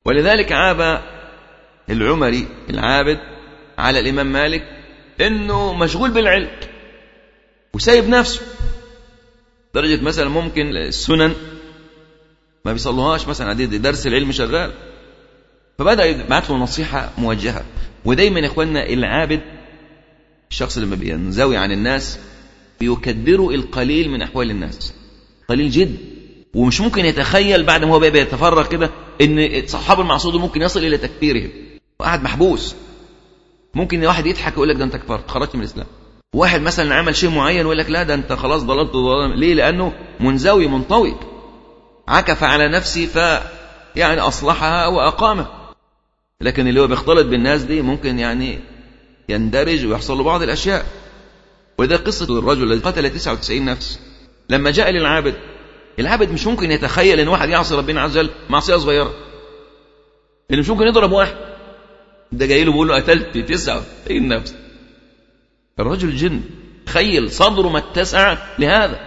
ولذلك عاب العمري العابد على الإمام مالك إنه مشغول بالعلم وسايب نفسه درجة مثلا ممكن السنن ما بيصلوهاش مثلا عديد درس العلم شغال فبدأ يبعت له نصيحة موجهة ودايما يا اخوانا العابد الشخص لما بينزوي عن الناس بيكدروا القليل من أحوال الناس قليل جدا ومش ممكن يتخيل بعد ما هو بقى بيتفرغ كده ان صحاب المعصود ممكن يصل الى تكفيرهم وقاعد محبوس ممكن واحد يضحك ويقول لك ده انت كفرت خرجت من الاسلام واحد مثلا عمل شيء معين ويقول لك لا ده انت خلاص ضللت ضلال ليه لانه منزوي منطوي عكف على نفسه ف يعني اصلحها واقامها لكن اللي هو بيختلط بالناس دي ممكن يعني يندرج ويحصل له بعض الاشياء وده قصه الرجل الذي قتل 99 نفس لما جاء للعابد العبد مش ممكن يتخيل ان واحد يعصي ربنا عز وجل معصيه صغيره اللي مش ممكن يضرب واحد ده جاي له بيقول له قتلت تسعه ايه النفس الرجل جن تخيل صدره ما اتسع لهذا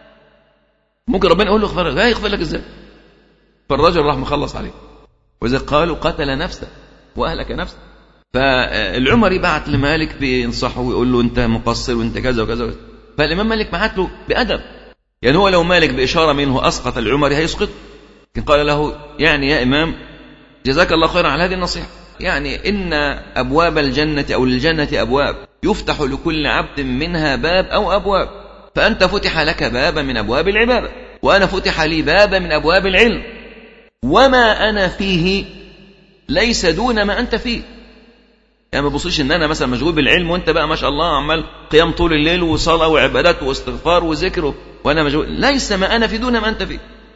ممكن ربنا يقول له اغفر لك يغفر لك ازاي فالرجل راح مخلص عليه واذا قالوا قتل نفسه واهلك نفسه فالعمري بعت لمالك بينصحه ويقول له انت مقصر وانت كذا وكذا فالامام مالك بعت له بادب يعني هو لو مالك بإشارة منه أسقط العمري هيسقط لكن قال له يعني يا إمام جزاك الله خيرا على هذه النصيحة يعني إن أبواب الجنة أو للجنة أبواب يفتح لكل عبد منها باب أو أبواب فأنت فتح لك باب من أبواب العبادة وأنا فتح لي باب من أبواب العلم وما أنا فيه ليس دون ما أنت فيه يعني ما تبصيش ان انا مثلا مشغول بالعلم وانت بقى ما شاء الله عمال قيام طول الليل وصلاه وعبادات واستغفار وذكر وانا مشغول ليس ما انا في دون ما انت فيه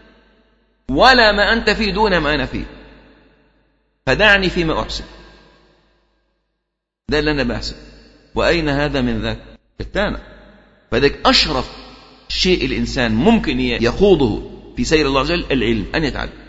ولا ما انت فيه دون ما انا فيه فدعني فيما احسن ده اللي انا بحسن واين هذا من ذاك التانى فذلك اشرف شيء الانسان ممكن يخوضه في سير الله عز وجل العلم ان يتعلم